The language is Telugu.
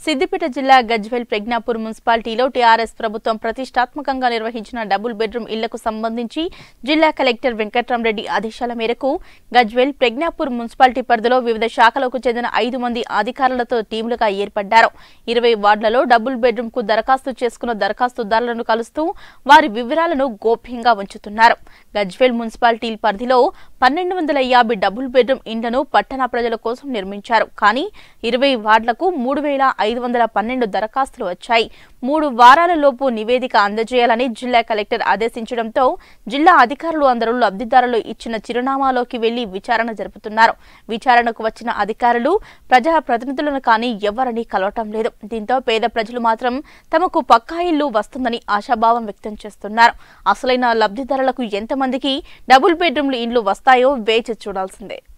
సిద్దిపేట జిల్లా గజ్వేల్ ప్రజ్ఞాపూర్ మున్సిపాలిటీలో టీఆర్ఎస్ ప్రభుత్వం ప్రతిష్టాత్మకంగా నిర్వహించిన డబుల్ బెడ్రూమ్ ఇళ్లకు సంబంధించి జిల్లా కలెక్టర్ వెంకట్రామరెడ్డి ఆదేశాల మేరకు గజ్వేల్ ప్రజ్ఞాపూర్ మున్సిపాలిటీ పరిధిలో వివిధ శాఖలకు చెందిన ఐదు మంది అధికారులతో టీంలుగా ఏర్పడ్డారు ఇరవై వార్డులలో డబుల్ బెడ్రూమ్ కు దరఖాస్తు చేసుకున్న దరఖాస్తుదారులను కలుస్తూ వారి వివరాలను గోప్యంగా ఉంచుతున్నారు గజ్వేల్ మున్సిపాలిటీ పరిధిలో పన్నెండు వందల యాభై డబుల్ బెడ్రూమ్ ఇండ్లను పట్టణ ప్రజల కోసం నిర్మించారు కానీ ఇరవై వార్డులకు మూడు వేల ఐదు వందల పన్నెండు దరఖాస్తులు వచ్చాయి మూడు వారాల లోపు నివేదిక అందజేయాలని జిల్లా కలెక్టర్ ఆదేశించడంతో జిల్లా అధికారులు అందరూ లబ్ధిదారులు ఇచ్చిన చిరునామాలోకి వెళ్లి విచారణ జరుపుతున్నారు విచారణకు వచ్చిన అధికారులు ప్రజా ప్రతినిధులను కానీ ఎవరని కలవటం లేదు దీంతో పేద ప్రజలు మాత్రం తమకు పక్కా ఇల్లు వస్తుందని ఆశాభావం వ్యక్తం చేస్తున్నారు అసలైన లబ్ధిదారులకు ఎంతమందికి డబుల్ బెడ్రూమ్లు ఇండ్లు వస్తాయో వేచి చూడాల్సిందే